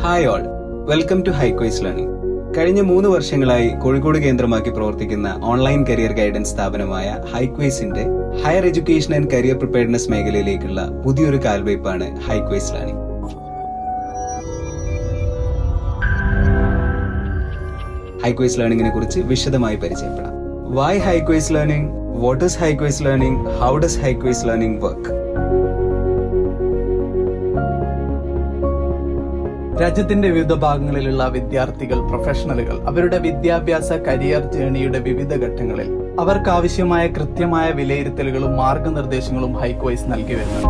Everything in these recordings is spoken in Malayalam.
Hi all welcome to HiQwise learning കഴിഞ്ഞ മൂന്ന് വർഷങ്ങളായി കോഴിക്കോട് കേന്ദ്രമാക്കി പ്രവർത്തിക്കുന്ന ഓൺലൈൻ കരിയർ ഗൈഡൻസ് സ്ഥാപനമായ ഹൈക്വൈസിന്റെ higher education and career preparedness മേഖലയിലേക്കുള്ള പുതിയൊരു കാൽവയ്പാണ് ഹൈക്വൈസ് ലേണിംഗ് ഹൈക്വൈസ് ലേണിംഗിനെ കുറിച്ച് വിശദമായി പരിചയപ്പെടാം why HiQwise learning what is HiQwise learning how does HiQwise learning work രാജ്യത്തിന്റെ വിവിധ ഭാഗങ്ങളിലുള്ള വിദ്യാർത്ഥികൾ പ്രൊഫഷണലുകൾ അവരുടെ വിദ്യാഭ്യാസ കരിയർ ജേണിയുടെ വിവിധ ഘട്ടങ്ങളിൽ അവർക്കാവശ്യമായ കൃത്യമായ വിലയിരുത്തലുകളും മാർഗനിർദ്ദേശങ്ങളും ഹൈക്കോയ്സ് നൽകി വരുന്നുണ്ട്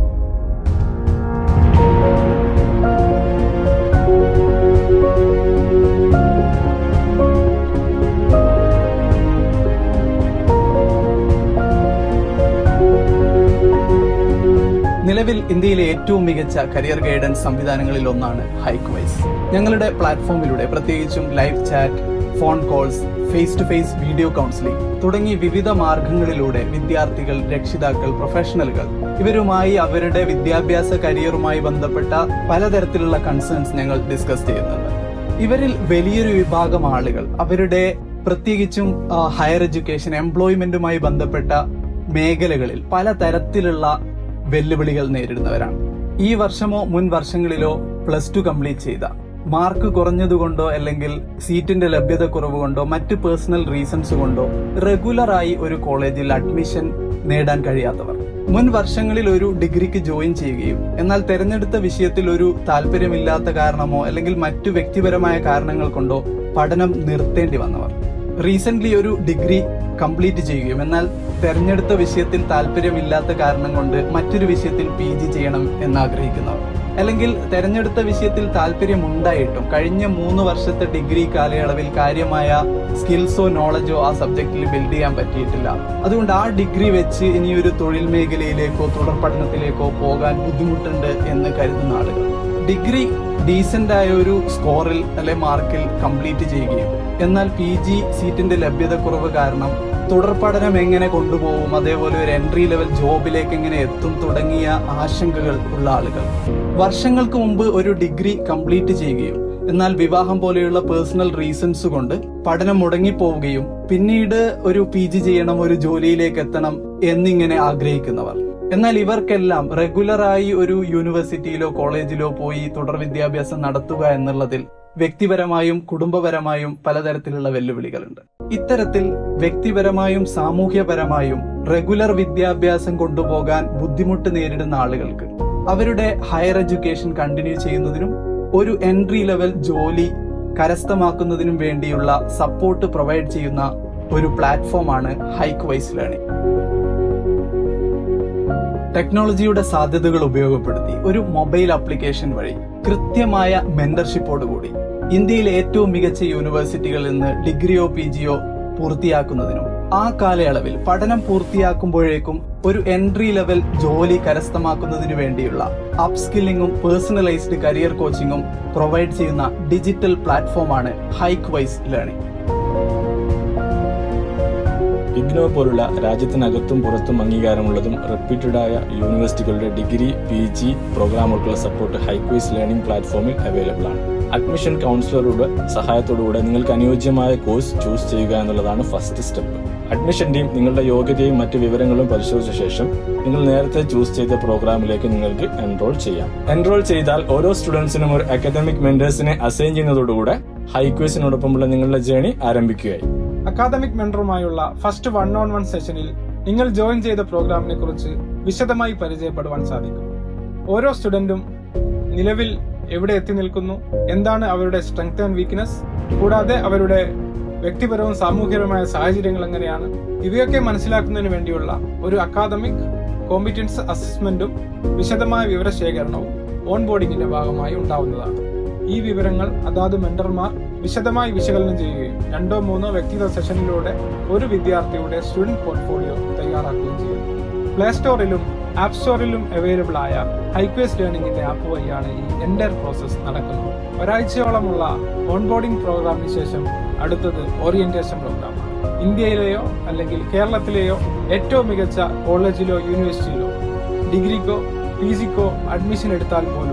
നിലവിൽ ഇന്ത്യയിലെ ഏറ്റവും മികച്ച കരിയർ ഗൈഡൻസ് സംവിധാനങ്ങളിൽ ഒന്നാണ് ഹൈക്വൈസ് ഞങ്ങളുടെ പ്ലാറ്റ്ഫോമിലൂടെ പ്രത്യേകിച്ചും live chat phone calls face to face video counselling തുടങ്ങി വിവിധ മാർഗങ്ങളിലൂടെ വിദ്യാർത്ഥികൾ രക്ഷിതാക്കൾ പ്രൊഫഷണലുകൾ ഇവരുമായി അവരുടെ വിദ്യാഭ്യാസ കരിയറുമായി ബന്ധപ്പെട്ട പലതരത്തിലുള്ള കൺസേൺസ് ഞങ്ങൾ ഡിസ്കസ് ചെയ്യുന്നുണ്ട് ഇവരിൽ വലിയൊരു വിഭാഗം ആളുകൾ അവരുടെ പ്രത്യേകിച്ചും ഹയർ എഡ്യൂക്കേഷൻ എംപ്ലോയ്മെന്റുമായി ബന്ധപ്പെട്ട മേഖലകളിൽ പലതരത്തിലുള്ള വെല്ലുവിളികൾ നേരിടുന്നവരാണ് ഈ വർഷമോ മുൻ വർഷങ്ങളിലോ പ്ലസ് ടു കംപ്ലീറ്റ് ചെയ്ത മാർക്ക് കുറഞ്ഞതുകൊണ്ടോ അല്ലെങ്കിൽ സീറ്റിന്റെ ലഭ്യത കുറവ് കൊണ്ടോ മറ്റ് പേഴ്സണൽ റീസൺസ് കൊണ്ടോ റെഗുലറായി ഒരു കോളേജിൽ അഡ്മിഷൻ നേടാൻ കഴിയാത്തവർ മുൻ വർഷങ്ങളിൽ ഒരു ഡിഗ്രിക്ക് ജോയിൻ ചെയ്യുകയും എന്നാൽ തെരഞ്ഞെടുത്ത വിഷയത്തിൽ ഒരു താല്പര്യമില്ലാത്ത കാരണമോ അല്ലെങ്കിൽ മറ്റു വ്യക്തിപരമായ കാരണങ്ങൾ കൊണ്ടോ പഠനം നിർത്തേണ്ടി വന്നവർ റീസെന്റ് ഒരു ഡിഗ്രി കംപ്ലീറ്റ് ചെയ്യുകയും എന്നാൽ തെരഞ്ഞെടുത്ത വിഷയത്തിൽ താല്പര്യമില്ലാത്ത കാരണം കൊണ്ട് മറ്റൊരു വിഷയത്തിൽ പി ജി ചെയ്യണം എന്നാഗ്രഹിക്കുന്നവർ അല്ലെങ്കിൽ തെരഞ്ഞെടുത്ത വിഷയത്തിൽ താല്പര്യമുണ്ടായിട്ടും കഴിഞ്ഞ മൂന്ന് വർഷത്തെ ഡിഗ്രി കാലയളവിൽ കാര്യമായ സ്കിൽസോ നോളജോ ആ സബ്ജക്റ്റിൽ ബിൽഡ് ചെയ്യാൻ പറ്റിയിട്ടില്ല അതുകൊണ്ട് ആ ഡിഗ്രി വെച്ച് ഇനി ഒരു തൊഴിൽ മേഖലയിലേക്കോ തുടർ പഠനത്തിലേക്കോ പോകാൻ ബുദ്ധിമുട്ടുണ്ട് എന്ന് കരുതുന്ന ആളുകൾ ഡിഗ്രി ഡീസന്റ് ആയ ഒരു സ്കോറിൽ അല്ലെ മാർക്കിൽ കംപ്ലീറ്റ് ചെയ്യുകയും എന്നാൽ പി ജി സീറ്റിന്റെ ലഭ്യത കുറവ് കാരണം തുടർ പഠനം എങ്ങനെ കൊണ്ടുപോകും അതേപോലെ ഒരു എൻട്രി ലെവൽ ജോബിലേക്ക് എങ്ങനെ എത്തും തുടങ്ങിയ ആശങ്കകൾ ഉള്ള ആളുകൾ വർഷങ്ങൾക്ക് മുമ്പ് ഒരു ഡിഗ്രി കംപ്ലീറ്റ് ചെയ്യുകയും എന്നാൽ വിവാഹം പോലെയുള്ള പേഴ്സണൽ റീസൺസ് കൊണ്ട് പഠനം മുടങ്ങിപ്പോവുകയും പിന്നീട് ഒരു പി ജി ചെയ്യണം ഒരു ജോലിയിലേക്ക് എത്തണം എന്നിങ്ങനെ ആഗ്രഹിക്കുന്നവർ എന്നാൽ ഇവർക്കെല്ലാം റെഗുലറായി ഒരു യൂണിവേഴ്സിറ്റിയിലോ കോളേജിലോ പോയി തുടർ വിദ്യാഭ്യാസം നടത്തുക എന്നുള്ളതിൽ വ്യക്തിപരമായും കുടുംബപരമായും പലതരത്തിലുള്ള വെല്ലുവിളികളുണ്ട് ഇത്തരത്തിൽ വ്യക്തിപരമായും സാമൂഹ്യപരമായും റെഗുലർ വിദ്യാഭ്യാസം കൊണ്ടുപോകാൻ ബുദ്ധിമുട്ട് നേരിടുന്ന ആളുകൾക്ക് അവരുടെ ഹയർ എഡ്യൂക്കേഷൻ കണ്ടിന്യൂ ചെയ്യുന്നതിനും ഒരു എൻട്രി ലെവൽ ജോലി കരസ്ഥമാക്കുന്നതിനും വേണ്ടിയുള്ള സപ്പോർട്ട് പ്രൊവൈഡ് ചെയ്യുന്ന ഒരു പ്ലാറ്റ്ഫോമാണ് ഹൈക്ക് വൈസ് ലേണിംഗ് ടെക്നോളജിയുടെ സാധ്യതകൾ ഉപയോഗപ്പെടുത്തി ഒരു മൊബൈൽ ആപ്ലിക്കേഷൻ വഴി കൃത്യമായ മെന്റർഷിപ്പോടുകൂടി ഇന്ത്യയിലെ ഏറ്റവും മികച്ച യൂണിവേഴ്സിറ്റികളിൽ നിന്ന് ഡിഗ്രിയോ പി ജിയോ പൂർത്തിയാക്കുന്നതിനും ആ കാലയളവിൽ പഠനം പൂർത്തിയാക്കുമ്പോഴേക്കും ഒരു എൻട്രി ലെവൽ ജോലി കരസ്ഥമാക്കുന്നതിനു വേണ്ടിയുള്ള അപ്സ്കില്ലിങ്ങും പേഴ്സണലൈസ്ഡ് കരിയർ കോച്ചിങ്ങും പ്രൊവൈഡ് ചെയ്യുന്ന ഡിജിറ്റൽ പ്ലാറ്റ്ഫോമാണ് ഹൈക്ക് വൈസ് ലേണിംഗ് ഇഗ്നോ പോലുള്ള രാജ്യത്തിനകത്തും പുറത്തും അംഗീകാരമുള്ളതും റെപ്യൂട്ടഡായ യൂണിവേഴ്സിറ്റികളുടെ ഡിഗ്രി പി ജി പ്രോഗ്രാമുകൾക്കുള്ള സപ്പോർട്ട് ഹൈക്വൈസ് ലേണിംഗ് പ്ലാറ്റ്ഫോമിൽ അവൈലബിൾ ആണ് അഡ്മിഷൻ കൗൺസിലറുടെ സഹായത്തോടുകൂടെ നിങ്ങൾക്ക് അനുയോജ്യമായ കോഴ്സ് ചൂസ് ചെയ്യുക എന്നുള്ളതാണ് ഫസ്റ്റ് സ്റ്റെപ്പ് അഡ്മിഷൻ ടീം നിങ്ങളുടെ യോഗ്യതയും മറ്റ് വിവരങ്ങളും പരിശോധിച്ച ശേഷം നിങ്ങൾ നേരത്തെ ചൂസ് ചെയ്ത പ്രോഗ്രാമിലേക്ക് നിങ്ങൾക്ക് എൻറോൾ ചെയ്യാം എൻറോൾ ചെയ്താൽ ഓരോ സ്റ്റുഡൻസിനും ഒരു അക്കാദമിക് മെന്റേഴ്സിനെ അസൈൻ ചെയ്യുന്നതോടുകൂടെ ഹൈക്വേസിനോടൊപ്പമുള്ള നിങ്ങളുടെ ജേണി ആരംഭിക്കുകയായി അക്കാദമിക് മെന്ററുമായുള്ള ഫസ്റ്റ് വൺ ഓൺ വൺ സെഷനിൽ നിങ്ങൾ ജോയിൻ ചെയ്ത പ്രോഗ്രാമിനെ കുറിച്ച് വിശദമായി പരിചയപ്പെടുവാൻ സാധിക്കും ഓരോ സ്റ്റുഡന്റും നിലവിൽ എവിടെ എത്തി നിൽക്കുന്നു എന്താണ് അവരുടെ സ്ട്രെങ്ത് ആൻഡ് വീക്ക്നെസ് കൂടാതെ അവരുടെ വ്യക്തിപരവും സാമൂഹികപരമായ സാഹചര്യങ്ങൾ എങ്ങനെയാണ് ഇവയൊക്കെ മനസ്സിലാക്കുന്നതിന് വേണ്ടിയുള്ള ഒരു അക്കാദമിക് കോമ്പിറ്റൻസ് അസസ്മെന്റും വിശദമായ വിവരശേഖരണവും ഓൺ ബോർഡിങ്ങിന്റെ ഭാഗമായി ഉണ്ടാവുന്നതാണ് ഈ വിവരങ്ങൾ അതാത് മെന്റർമാർ വിശദമായി വിശകലനം ചെയ്യുകയും രണ്ടോ മൂന്നോ വ്യക്തിഗത സെഷനിലൂടെ ഒരു വിദ്യാർത്ഥിയുടെ സ്റ്റുഡന്റ് പോർട്ട്ഫോളിയോ തയ്യാറാക്കുകയും ചെയ്യുന്നു പ്ലേ സ്റ്റോറിലും ആപ്പ് സ്റ്റോറിലും അവൈലബിൾ ആയ ഹൈക്വേസ് ലേണിംഗിന്റെ ആപ്പ് വഴിയാണ് ഈ എൻഡർ പ്രോസസ് നടക്കുന്നത് ഒരാഴ്ചയോളമുള്ള ഓൺബോർഡിംഗ് പ്രോഗ്രാമിന് ശേഷം അടുത്തത് ഓറിയന്റേഷൻ പ്രോഗ്രാമാണ് ഇന്ത്യയിലെയോ അല്ലെങ്കിൽ കേരളത്തിലെയോ ഏറ്റവും മികച്ച കോളേജിലോ യൂണിവേഴ്സിറ്റിയിലോ ഡിഗ്രിക്കോ പി ജിക്കോ അഡ്മിഷൻ എടുത്താൽ പോലും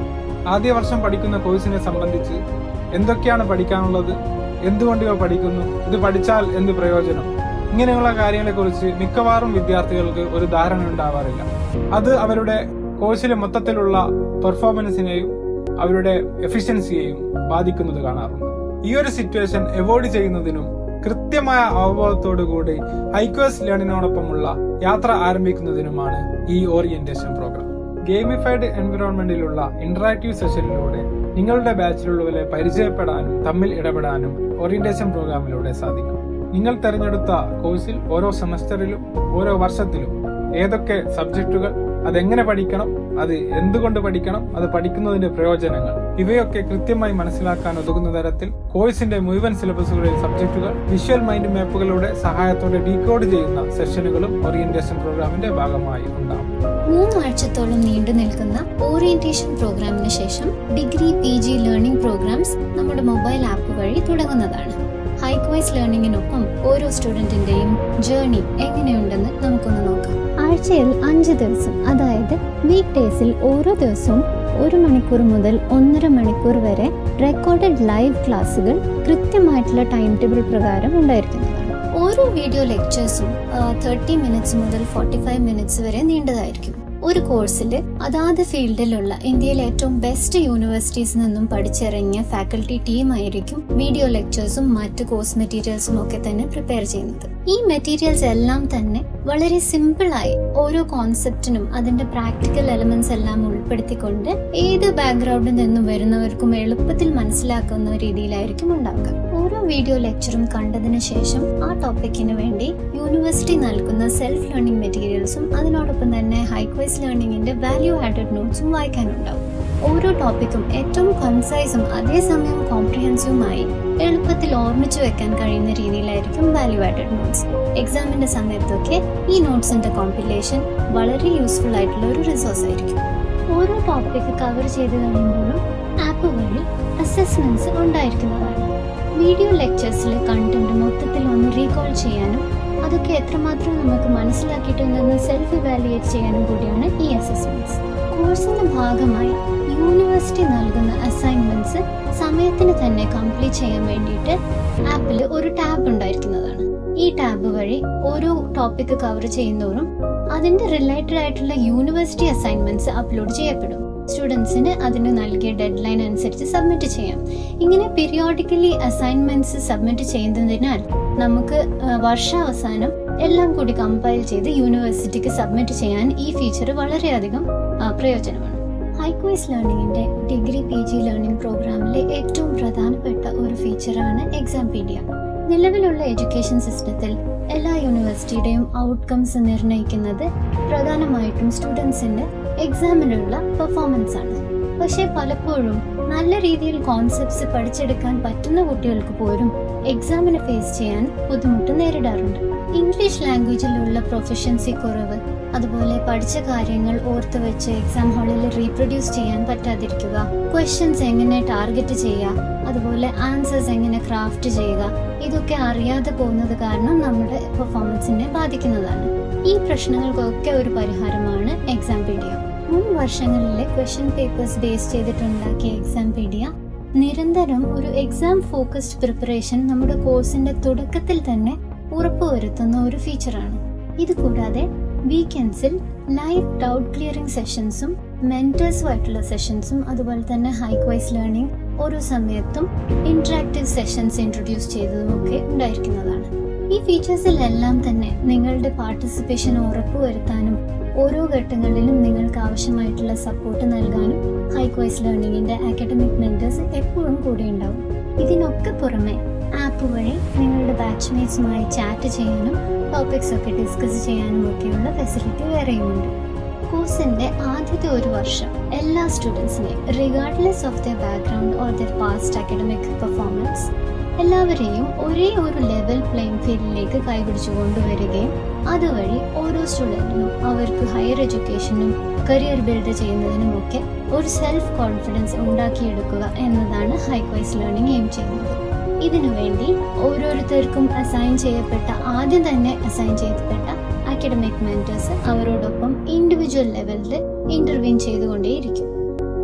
ആദ്യ വർഷം പഠിക്കുന്ന കോഴ്സിനെ സംബന്ധിച്ച് എന്തൊക്കെയാണ് പഠിക്കാനുള്ളത് എന്തുകൊണ്ട് ഇവ പഠിക്കുന്നു ഇത് പഠിച്ചാൽ എന്ത് പ്രയോജനം ഇങ്ങനെയുള്ള കാര്യങ്ങളെക്കുറിച്ച് മിക്കവാറും വിദ്യാർത്ഥികൾക്ക് ഒരു ധാരണ ഉണ്ടാവാറില്ല അത് അവരുടെ കോഴ്സിലെ മൊത്തത്തിലുള്ള പെർഫോമൻസിനെയും അവരുടെ എഫിഷ്യൻസിയെയും ബാധിക്കുന്നത് കാണാറുണ്ട് ഈ ഒരു സിറ്റുവേഷൻ അവോയ്ഡ് ചെയ്യുന്നതിനും കൃത്യമായ അവബോധത്തോടു കൂടി ഐക്വേഴ്സ് ലേണിനോടൊപ്പമുള്ള യാത്ര ആരംഭിക്കുന്നതിനുമാണ് ഈ ഓറിയന്റേഷൻ പ്രോഗ്രാം ഗെയിമിഫൈഡ് എൻവിറോൺമെന്റിലുള്ള ഇന്ററാക്റ്റീവ് സെഷനിലൂടെ നിങ്ങളുടെ ബാച്ചിലുള്ളവരെ പരിചയപ്പെടാനും തമ്മിൽ ഇടപെടാനും ഓറിയന്റേഷൻ പ്രോഗ്രാമിലൂടെ സാധിക്കും നിങ്ങൾ തിരഞ്ഞെടുത്ത കോഴ്സിൽ ഓരോ സെമസ്റ്ററിലും ഓരോ വർഷത്തിലും ഏതൊക്കെ സബ്ജക്റ്റുകൾ അതെങ്ങനെ പഠിക്കണം അത് എന്തുകൊണ്ട് പഠിക്കണം അത് പഠിക്കുന്നതിന്റെ പ്രയോജനങ്ങൾ ഇവയൊക്കെ കൃത്യമായി മനസ്സിലാക്കാൻ ഉതകുന്ന തരത്തിൽ കോഴ്സിന്റെ മുഴുവൻ സിലബസുകളിൽ സബ്ജക്റ്റുകൾ വിഷ്വൽ മൈൻഡ് മാപ്പുകളുടെ സഹായത്തോടെ ഡീകോഡ് ചെയ്യുന്ന സെഷനുകളും ഓറിയന്റേഷൻ പ്രോഗ്രാമിന്റെ ഭാഗമായി ഉണ്ടാകും മൂന്നാഴ്ചത്തോളം നീണ്ടു നിൽക്കുന്ന ഓറിയന്റേഷൻ പ്രോഗ്രാമിന് ശേഷം degree P G learning programs നമ്മുടെ മൊബൈൽ ആപ്പ് വഴി തുടങ്ങുന്നതാണ് ഹൈക്വൈസ് ലേണിംഗിനൊപ്പം ഓരോ സ്റ്റുഡന്റിന്റെയും ജേർണി എങ്ങനെയുണ്ടെന്ന് നമുക്കൊന്ന് നോക്കാം ആഴ്ചയിൽ അഞ്ച് ദിവസം അതായത് വീക്ക് ഡേയ്സിൽ ഓരോ ദിവസവും ഒരു മണിക്കൂർ മുതൽ ഒന്നര മണിക്കൂർ വരെ റെക്കോർഡഡ് ലൈവ് ക്ലാസ്സുകൾ കൃത്യമായിട്ടുള്ള ടൈം ടേബിൾ പ്രകാരം ഉണ്ടായിരിക്കുന്നതാണ് ഓരോ വീഡിയോ ലെക്ചേഴ്സും തേർട്ടി മിനിറ്റ്സ് മുതൽ ഫോർട്ടി ഫൈവ് മിനിറ്റ്സ് വരെ നീണ്ടതായിരിക്കും ഒരു കോഴ്സിൽ അതാത് ഫീൽഡിലുള്ള ഇന്ത്യയിലെ ഏറ്റവും ബെസ്റ്റ് യൂണിവേഴ്സിറ്റീസിൽ നിന്നും പഠിച്ചിറങ്ങിയ ഫാക്കൽറ്റി ടീം ആയിരിക്കും വീഡിയോ ലെക്ചേഴ്സും മറ്റ് കോഴ്സ് മെറ്റീരിയൽസും ഒക്കെ തന്നെ പ്രിപ്പയർ ചെയ്യുന്നത് ഈ മെറ്റീരിയൽസ് എല്ലാം തന്നെ വളരെ സിമ്പിളായി ഓരോ കോൺസെപ്റ്റിനും അതിന്റെ പ്രാക്ടിക്കൽ എലമെന്റ്സ് എല്ലാം ഉൾപ്പെടുത്തിക്കൊണ്ട് ഏത് ബാക്ക്ഗ്രൗണ്ടിൽ നിന്നും വരുന്നവർക്കും എളുപ്പത്തിൽ മനസ്സിലാക്കുന്ന രീതിയിലായിരിക്കും ഉണ്ടാവുക ഓരോ വീഡിയോ ലെക്ചറും കണ്ടതിന് ശേഷം ആ ടോപ്പിക്കിന് വേണ്ടി യൂണിവേഴ്സിറ്റി നൽകുന്ന സെൽഫ് ലേണിംഗ് മെറ്റീരിയൽസും അതിനോടൊപ്പം തന്നെ ഹൈക്വൈസ് ലേണിംഗിന്റെ വാല്യൂ ആഡഡ് നോട്ട്സും വായിക്കാനുണ്ടാവും ഓരോ ടോപ്പിക്കും ഏറ്റവും കൺസൈസും അതേസമയം കോംപ്രിഹെൻസീവുമായി എളുപ്പത്തിൽ ഓർമ്മിച്ചു വെക്കാൻ കഴിയുന്ന രീതിയിലായിരിക്കും വാല്യൂ ആഡഡ് നോട്ട്സ് എക്സാമിന്റെ സമയത്തൊക്കെ ഈ നോട്ട്സിന്റെ കോമ്പിലേഷൻ വളരെ യൂസ്ഫുൾ ആയിട്ടുള്ള ഒരു റിസോഴ്സ് ആയിരിക്കും ഓരോ ടോപ്പിക് കവർ ചെയ്ത് കഴിയുമ്പോഴും ആപ്പ് വഴി അസസ്മെന്റ്സ് ഉണ്ടായിരിക്കുന്നതാണ് വീഡിയോ ലെക്ചേഴ്സിലെ കണ്ടന്റ് മൊത്തത്തിൽ ഒന്ന് റീകോൾ ചെയ്യാനും അതൊക്കെ എത്രമാത്രം നമുക്ക് മനസ്സിലാക്കിയിട്ടുണ്ടെന്ന് സെൽഫ് ഇവാലുവേറ്റ് ചെയ്യാനും കൂടിയാണ് ഈ അസസ്മെന്റ്സ് കോഴ്സിന്റെ ഭാഗമായി യൂണിവേഴ്സിറ്റി നൽകുന്ന അസൈൻമെന്റ്സ് സമയത്തിന് തന്നെ കംപ്ലീറ്റ് ചെയ്യാൻ വേണ്ടിയിട്ട് ആപ്പിൽ ഒരു ടാബ് ഉണ്ടായിരിക്കുന്നതാണ് ഈ ടാബ് വഴി ഓരോ ടോപ്പിക് കവർ ചെയ്യുന്നതോറും അതിന്റെ റിലേറ്റഡ് ആയിട്ടുള്ള യൂണിവേഴ്സിറ്റി അസൈൻമെന്റ്സ് അപ്ലോഡ് ചെയ്യപ്പെടും സ്റ്റുഡൻസിന് അതിന് നൽകിയ ഡെഡ് ലൈൻ അനുസരിച്ച് സബ്മിറ്റ് ചെയ്യാം ഇങ്ങനെ പീരിയോഡിക്കലി അസൈൻമെന്റ്സ് സബ്മിറ്റ് ചെയ്യുന്നതിനാൽ നമുക്ക് ആ, വർഷാവസാനം എല്ലാം കൂടി കമ്പൈൽ ചെയ്ത് യൂണിവേഴ്സിറ്റിക്ക് സബ്മിറ്റ് ചെയ്യാൻ ഈ ഫീച്ചർ വളരെയധികം ആ, പ്രയോജനമാണ് ഹൈക്വൈസ് ലേണിംഗിന്റെ ഡിഗ്രി പി ജി ലേണിംഗ് പ്രോഗ്രാമിലെ ഏറ്റവും പ്രധാനപ്പെട്ട ഒരു ഫീച്ചറാണ് എക്സാം പീഡിയ നിലവിലുള്ള എഡ്യൂക്കേഷൻ സിസ്റ്റത്തിൽ എല്ലാ യൂണിവേഴ്സിറ്റിയുടെയും ഔട്ട്കംസ് നിർണ്ണയിക്കുന്നത് പ്രധാനമായിട്ടും സ്റ്റുഡൻസിന്റെ എക്സാമിനുള്ള പെർഫോമൻസ് ആണ് പക്ഷെ പലപ്പോഴും നല്ല രീതിയിൽ കോൺസെപ്റ്റ്സ് പഠിച്ചെടുക്കാൻ പറ്റുന്ന കുട്ടികൾക്ക് പോലും എക്സാമിന് ഫേസ് ചെയ്യാൻ ബുദ്ധിമുട്ട് നേരിടാറുണ്ട് ഇംഗ്ലീഷ് ലാംഗ്വേജിലുള്ള പ്രൊഫഷൻസി കുറവ് അതുപോലെ പഠിച്ച കാര്യങ്ങൾ ഓർത്ത് വെച്ച് എക്സാം ഹാളിൽ റീപ്രൊഡ്യൂസ് ചെയ്യാൻ പറ്റാതിരിക്കുക ക്വസ്റ്റ്യൻസ് എങ്ങനെ ടാർഗറ്റ് ചെയ്യുക അതുപോലെ ആൻസേഴ്സ് എങ്ങനെ ക്രാഫ്റ്റ് ചെയ്യുക ഇതൊക്കെ അറിയാതെ പോകുന്നത് കാരണം നമ്മുടെ പെർഫോമൻസിനെ ബാധിക്കുന്നതാണ് ഈ പ്രശ്നങ്ങൾക്കൊക്കെ ഒരു പരിഹാരമാണ് എക്സാം പീഡിയ മുൻ വർഷങ്ങളിലെ ക്വസ്റ്റ്യൻ പേപ്പേഴ്സ് ബേസ് ചെയ്തിട്ടുണ്ടാക്കിയ എക്സാം പീഡിയ നിരന്തരം ഒരു എക്സാം ഫോക്കസ്ഡ് പ്രിപ്പറേഷൻ നമ്മുടെ കോഴ്സിന്റെ തുടക്കത്തിൽ തന്നെ ഉറപ്പുവരുത്തുന്ന ഒരു ഫീച്ചറാണ് ഇത് കൂടാതെ വീക്കെൻഡ്സിൽ ലൈവ് ഡൗട്ട് ക്ലിയറിംഗ് സെഷൻസും മെന്റേഴ്സുമായിട്ടുള്ള സെഷൻസും അതുപോലെ തന്നെ ഹൈക്വൈസ് ലേണിംഗ് ഓരോ സമയത്തും ഇന്ററാക്റ്റീവ് സെഷൻസ് ഇൻട്രൊഡ്യൂസ് ചെയ്തതുമൊക്കെ ഉണ്ടായിരിക്കുന്നതാണ് ഈ ഫീച്ചേഴ്സിലെല്ലാം തന്നെ നിങ്ങളുടെ പാർട്ടിസിപ്പേഷൻ ഉറപ്പുവരുത്താനും ഓരോ ഘട്ടങ്ങളിലും നിങ്ങൾക്ക് ആവശ്യമായിട്ടുള്ള സപ്പോർട്ട് നൽകാനും ഹൈക്വൈസ് ലേണിംഗിന്റെ അക്കാഡമിക് മെന്റേഴ്സ് എപ്പോഴും കൂടെ ഉണ്ടാവും ഇതിനൊക്കെ പുറമെ ആപ്പ് വഴി നിങ്ങളുടെ ബാച്ച്മേറ്റ്സുമായി ചാറ്റ് ചെയ്യാനും ടോപ്പിക്സ് ഒക്കെ ഡിസ്കസ് ചെയ്യാനും ഒക്കെയുള്ള ഫെസിലിറ്റി വേറെയുമുണ്ട് കോഴ്സിന്റെ ആദ്യത്തെ ഒരു വർഷം എല്ലാ സ്റ്റുഡൻസിനെയും regardless of their background or their past academic performance എല്ലാവരെയും ഒരേ ഒരു ലെവൽ പ്ലെയിങ് ഫീൽഡിലേക്ക് കൈപിടിച്ചു കൊണ്ടുവരികയും അതുവഴി ഓരോ സ്റ്റുഡൻറ്റിനും അവർക്ക് ഹയർ എഡ്യൂക്കേഷനും കരിയർ ബിൽഡ് ചെയ്യുന്നതിനുമൊക്കെ ഒരു സെൽഫ് കോൺഫിഡൻസ് ഉണ്ടാക്കിയെടുക്കുക എന്നതാണ് ഹൈക്വൈസ് ലേണിംഗ് എയിം ചെയ്യുന്നത് ഇതിനുവേണ്ടി ഓരോരുത്തർക്കും അസൈൻ ചെയ്യപ്പെട്ട ആദ്യം തന്നെ അസൈൻ ചെയ്യപ്പെട്ട അക്കാഡമിക് മെന്റേഴ്സ് അവരോടൊപ്പം ഇൻഡിവിജ്വൽ ലെവലിൽ ഇന്റർവ്യൂ ചെയ്തുകൊണ്ടേയിരിക്കും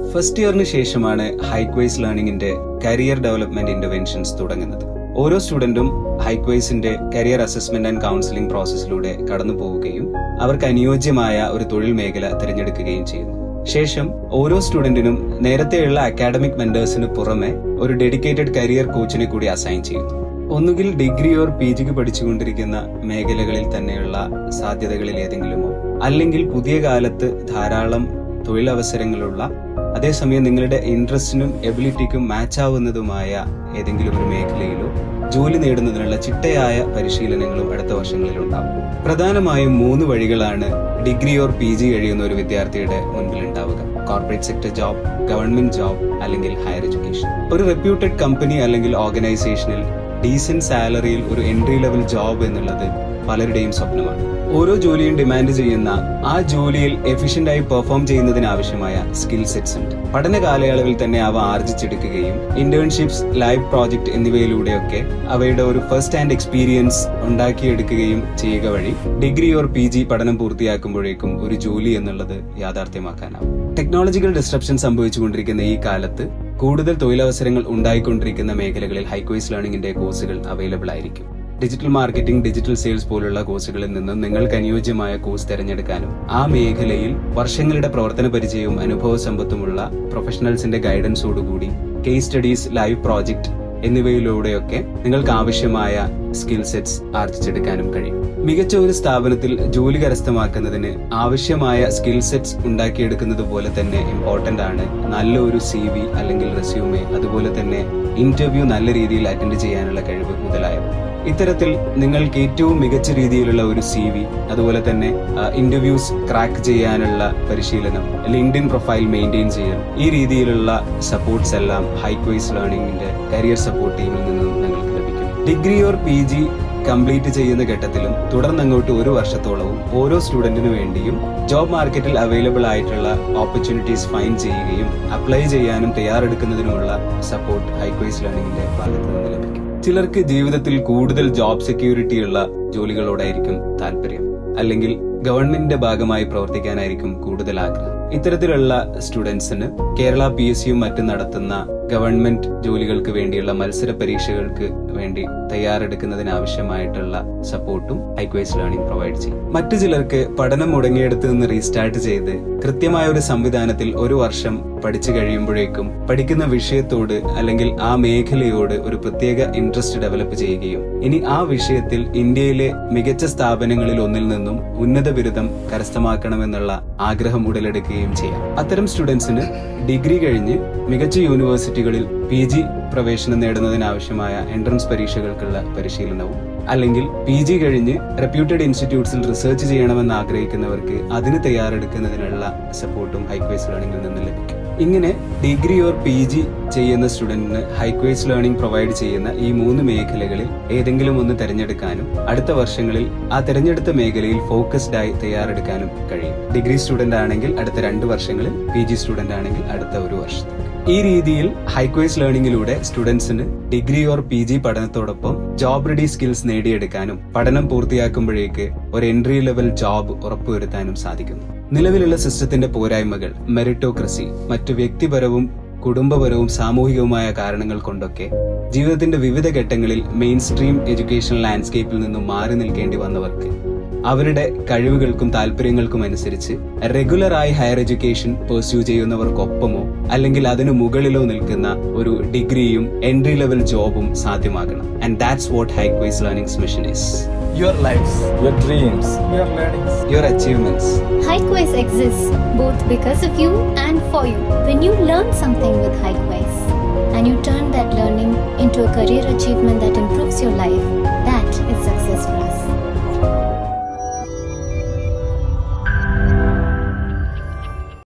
ഫസ്റ്റ് ഇയറിന് ശേഷമാണ് ഹൈക്വൈസ് ലേണിംഗിന്റെ കരിയർ ഡെവലപ്മെന്റ് ഇന്റർവെൻഷൻസ് തുടങ്ങുന്നത് ഓരോ സ്റ്റുഡന്റും ഹൈക്വൈസിന്റെ കരിയർ അസസ്മെന്റ് ആൻഡ് കൗൺസിലിംഗ് പ്രോസസ്സിലൂടെ കടന്നു പോവുകയും അവർക്ക് അനുയോജ്യമായ ഒരു തൊഴിൽ മേഖല തിരഞ്ഞെടുക്കുകയും ചെയ്യുന്നു ശേഷം ഓരോ സ്റ്റുഡന്റിനും നേരത്തെയുള്ള അക്കാഡമിക് മെന്റേഴ്സിന് പുറമെ ഒരു ഡെഡിക്കേറ്റഡ് കരിയർ കോച്ചിനെ കൂടി അസൈൻ ചെയ്യുന്നു ഒന്നുകിൽ ഡിഗ്രി ഓർ പി ജിക്ക് പഠിച്ചുകൊണ്ടിരിക്കുന്ന മേഖലകളിൽ തന്നെയുള്ള സാധ്യതകളിൽ ഏതെങ്കിലുമോ അല്ലെങ്കിൽ പുതിയ കാലത്ത് ധാരാളം തൊഴിലവസരങ്ങളുള്ള അതേസമയം നിങ്ങളുടെ ഇൻട്രസ്റ്റിനും എബിലിറ്റിക്കും മാച്ച് ആവുന്നതുമായ ഏതെങ്കിലും ഒരു മേഖലയിലോ ജോലി നേടുന്നതിനുള്ള ചിട്ടയായ പരിശീലനങ്ങളും അടുത്ത വർഷങ്ങളിൽ ഉണ്ടാവും പ്രധാനമായും മൂന്ന് വഴികളാണ് ഡിഗ്രി ഓർ പി ജി കഴിയുന്ന ഒരു വിദ്യാർത്ഥിയുടെ മുൻപിൽ ഉണ്ടാവുക corporate sector job government job അല്ലെങ്കിൽ ഹയർ എഡ്യൂക്കേഷൻ ഒരു റെപ്യൂട്ടഡ് കമ്പനി അല്ലെങ്കിൽ ഓർഗനൈസേഷനിൽ ഡീസന്റ് സാലറിയിൽ ഒരു എൻട്രി ലെവൽ ജോബ് എന്നുള്ളത് പലരുടെയും സ്വപ്നമാണ് ഓരോ ജോലിയും ഡിമാൻഡ് ചെയ്യുന്ന ആ ജോലിയിൽ എഫിഷ്യന്റ് ആയി പെർഫോം ചെയ്യുന്നതിന് ആവശ്യമായ സ്കിൽ സെറ്റ്സ് ഉണ്ട് പഠന കാലയളവിൽ തന്നെ അവ ആർജിച്ചെടുക്കുകയും ഇന്റേൺഷിപ്സ് ലൈവ് പ്രോജക്ട് എന്നിവയിലൂടെയൊക്കെ അവയുടെ ഒരു ഫസ്റ്റ് ഹാൻഡ് എക്സ്പീരിയൻസ് ഉണ്ടാക്കിയെടുക്കുകയും ചെയ്യുക വഴി ഡിഗ്രി ഓർ പി ജി പഠനം പൂർത്തിയാക്കുമ്പോഴേക്കും ഒരു ജോലി എന്നുള്ളത് യാഥാർത്ഥ്യമാക്കാനാവും ടെക്നോളജിക്കൽ ഡിസ്ട്രപ്ഷൻ സംഭവിച്ചുകൊണ്ടിരിക്കുന്ന ഈ കാലത്ത് കൂടുതൽ തൊഴിലവസരങ്ങൾ ഉണ്ടായിക്കൊണ്ടിരിക്കുന്ന മേഖലകളിൽ ഹൈക്വൈസ് ലേണിംഗിന്റെ കോഴ്സുകൾ അവൈലബിൾ ആയിരിക്കും ഡിജിറ്റൽ മാർക്കറ്റിംഗ് ഡിജിറ്റൽ സെയിൽസ് പോലുള്ള കോഴ്സുകളിൽ നിന്നും നിങ്ങൾക്ക് അനുയോജ്യമായ കോഴ്സ് തിരഞ്ഞെടുക്കാനും ആ മേഖലയിൽ വർഷങ്ങളുടെ പ്രവർത്തന പരിചയവും അനുഭവ സമ്പത്തുമുള്ള പ്രൊഫഷണൽസിന്റെ ഗൈഡൻസോടുകൂടി കേസ് സ്റ്റഡീസ് ലൈവ് പ്രോജക്ട് എന്നിവയിലൂടെയൊക്കെ നിങ്ങൾക്ക് ആവശ്യമായ സ്കിൽ സെറ്റ്സ് ആർജിച്ചെടുക്കാനും കഴിയും മികച്ച ഒരു സ്ഥാപനത്തിൽ ജോലി കരസ്ഥമാക്കുന്നതിന് ആവശ്യമായ സ്കിൽ സെറ്റ്സ് ഉണ്ടാക്കിയെടുക്കുന്നത് പോലെ തന്നെ ഇമ്പോർട്ടന്റ് ആണ് നല്ലൊരു സി വി അല്ലെങ്കിൽ റെസ്യൂമെ അതുപോലെ തന്നെ ഇന്റർവ്യൂ നല്ല രീതിയിൽ അറ്റൻഡ് ചെയ്യാനുള്ള കഴിവ് മുതലായവ ഇത്തരത്തിൽ നിങ്ങൾക്ക് ഏറ്റവും മികച്ച രീതിയിലുള്ള ഒരു സി വി അതുപോലെ തന്നെ ഇന്റർവ്യൂസ് ക്രാക്ക് ചെയ്യാനുള്ള പരിശീലനം ലിങ്ക്ഡിൻ പ്രൊഫൈൽ മെയിൻറ്റെയിൻ ചെയ്യൽ ഈ രീതിയിലുള്ള സപ്പോർട്ട്സ് എല്ലാം ഹൈക്വൈസ് ലേണിംഗിന്റെ കരിയർ സപ്പോർട്ട് ടീമിൽ നിന്നും നിങ്ങൾക്ക് ലഭിക്കും degree or P G complete ചെയ്യുന്ന ഘട്ടത്തിലും തുടർന്നങ്ങോട്ട് ഒരു വർഷത്തോളവും ഓരോ സ്റ്റുഡന്റിനു വേണ്ടിയും ജോബ് മാർക്കറ്റിൽ അവൈലബിൾ ആയിട്ടുള്ള ഓപ്പർച്യൂണിറ്റീസ് ഫൈൻ ചെയ്യുകയും അപ്ലൈ ചെയ്യാനും തയ്യാറെടുക്കുന്നതിനുമുള്ള സപ്പോർട്ട് ഹൈക്വൈസ് ലേണിംഗിന്റെ ഭാഗത്ത് നിന്ന് ലഭിക്കും ചിലർക്ക് ജീവിതത്തിൽ കൂടുതൽ ജോബ് സെക്യൂരിറ്റി ഉള്ള ജോലികളോടായിരിക്കും താല്പര്യം അല്ലെങ്കിൽ ഗവൺമെന്റിന്റെ ഭാഗമായി പ്രവർത്തിക്കാനായിരിക്കും കൂടുതൽ ആഗ്രഹം ഇത്തരത്തിലുള്ള സ്റ്റുഡൻസിന് കേരള പി എസ് സിയും മറ്റും നടത്തുന്ന ഗവൺമെന്റ് ജോലികൾക്ക് വേണ്ടിയുള്ള മത്സര പരീക്ഷകൾക്ക് വേണ്ടി തയ്യാറെടുക്കുന്നതിന് ആവശ്യമായിട്ടുള്ള സപ്പോർട്ടും ഹൈക്വൈസ് ലേണിംഗ് പ്രൊവൈഡ് ചെയ്യും മറ്റു ചിലർക്ക് പഠനം മുടങ്ങിയെടുത്ത് നിന്ന് റീസ്റ്റാർട്ട് ചെയ്ത് കൃത്യമായ ഒരു സംവിധാനത്തിൽ ഒരു വർഷം പഠിച്ചു കഴിയുമ്പോഴേക്കും പഠിക്കുന്ന വിഷയത്തോട് അല്ലെങ്കിൽ ആ മേഖലയോട് ഒരു പ്രത്യേക ഇൻട്രസ്റ്റ് ഡെവലപ്പ് ചെയ്യുകയും ഇനി ആ വിഷയത്തിൽ ഇന്ത്യയിലെ മികച്ച സ്ഥാപനങ്ങളിൽ ഒന്നിൽ നിന്നും ഉന്നത ബിരുദം കരസ്ഥമാക്കണമെന്നുള്ള ആഗ്രഹം ഉടലെടുക്കുകയും ചെയ്യാം അത്തരം സ്റ്റുഡൻസിന് ഡിഗ്രി കഴിഞ്ഞ് മികച്ച യൂണിവേഴ്സിറ്റികളിൽ പി ജി പ്രവേശനം നേടുന്നതിനാവശ്യമായ എൻട്രൻസ് പരീക്ഷകൾക്കുള്ള പരിശീലനവും അല്ലെങ്കിൽ പി ജി കഴിഞ്ഞ് റെപ്യൂട്ടഡ് ഇൻസ്റ്റിറ്റ്യൂട്ട്സിൽ റിസർച്ച് ചെയ്യണമെന്ന് ആഗ്രഹിക്കുന്നവർക്ക് അതിന് തയ്യാറെടുക്കുന്നതിനുള്ള സപ്പോർട്ടും ഹൈക്വൈസ് ലേണിംഗിൽ നിന്ന് ലഭിക്കും ഇങ്ങനെ ഡിഗ്രി ഓർ പി ജി ചെയ്യുന്ന സ്റ്റുഡന്റിന് ഹൈക്വൈസ് ലേണിംഗ് പ്രൊവൈഡ് ചെയ്യുന്ന ഈ മൂന്ന് മേഖലകളിൽ ഏതെങ്കിലും ഒന്ന് തിരഞ്ഞെടുക്കാനും അടുത്ത വർഷങ്ങളിൽ ആ തിരഞ്ഞെടുത്ത മേഖലയിൽ ഫോക്കസ്ഡ് ആയി തയ്യാറെടുക്കാനും കഴിയും ഡിഗ്രി സ്റ്റുഡന്റ് ആണെങ്കിൽ അടുത്ത രണ്ട് വർഷങ്ങളിൽ പി ജി സ്റ്റുഡന്റ് ആണെങ്കിൽ അടുത്ത ഒരു വർഷത്തിൽ ഈ രീതിയിൽ ഹൈക്വൈസ് ലേണിംഗിലൂടെ സ്റ്റുഡൻസിന് ഡിഗ്രി ഓർ പി ജി പഠനത്തോടൊപ്പം ജോബ് റെഡി സ്കിൽസ് നേടിയെടുക്കാനും പഠനം പൂർത്തിയാക്കുമ്പോഴേക്ക് ഒരു എൻട്രി ലെവൽ ജോബ് ഉറപ്പുവരുത്താനും സാധിക്കുന്നു നിലവിലുള്ള സിസ്റ്റത്തിന്റെ പോരായ്മകൾ മെറിറ്റോക്രസി മറ്റു വ്യക്തിപരവും കുടുംബപരവും സാമൂഹികവുമായ കാരണങ്ങൾ കൊണ്ടൊക്കെ ജീവിതത്തിന്റെ വിവിധ ഘട്ടങ്ങളിൽ മെയിൻ സ്ട്രീം എഡ്യൂക്കേഷൻ ലാൻഡ്സ്കേപ്പിൽ നിന്നും മാറി നിൽക്കേണ്ടി വന്നവർക്ക് അവരുടെ കഴിവുകൾക്കും താല്പര്യങ്ങൾക്കും അനുസരിച്ച് റെഗുലറായി ഹയർ എഡ്യൂക്കേഷൻ പെർസ്യൂ ചെയ്യുന്നവർക്കൊപ്പമോ അല്ലെങ്കിൽ അതിനു മുകളിലോ നിൽക്കുന്ന ഒരു ഡിഗ്രിയും എൻട്രി ലെവൽ ജോബും സാധ്യമാകണം and that's what Hikeways learning's mission is your life's Your dreams. We are learning. Your achievements Hikeways exists both because of you and for you. When you learn something with Hikeways and you turn that learning into a career achievement that improves your